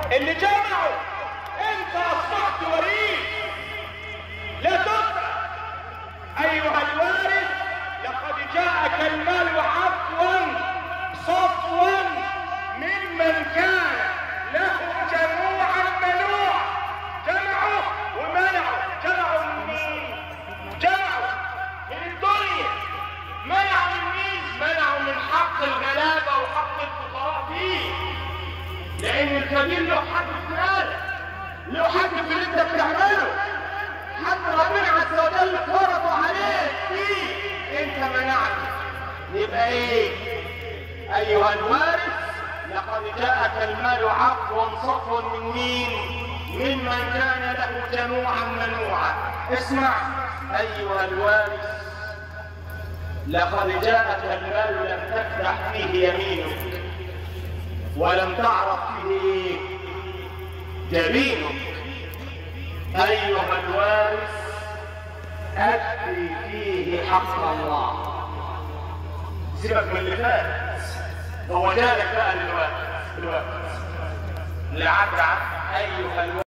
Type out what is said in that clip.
اللي جمعوا انت اصبحت وريث لا تترك ايها الوارث لقد جاءك المال عفوا صفوا ممن كان له جموعا منوع جمعوا ومنعوا جمعوا من مين جمعوا من الدنيا منعوا من مين منعوا من حق الغلابه وحق الفقراء فيه لان الكبير له حق في مالك له حق في اللي انت بتعمله حق ربنا عز وجل فرضه عليك فيه انت منعت يبقى ايه ايها الوارث لقد جاءك المال عفوا صفوا من مين ممن كان له جموعا منوعا اسمع ايها الوارث لقد جاءك المال لم تفتح فيه يمينك ولم تعرف فيه جبينك أيها الوارث أدي فيه حق الله سيبك من اللي فات هو جالك بقى دلوقتي دلوقتي لعد أيها الوارث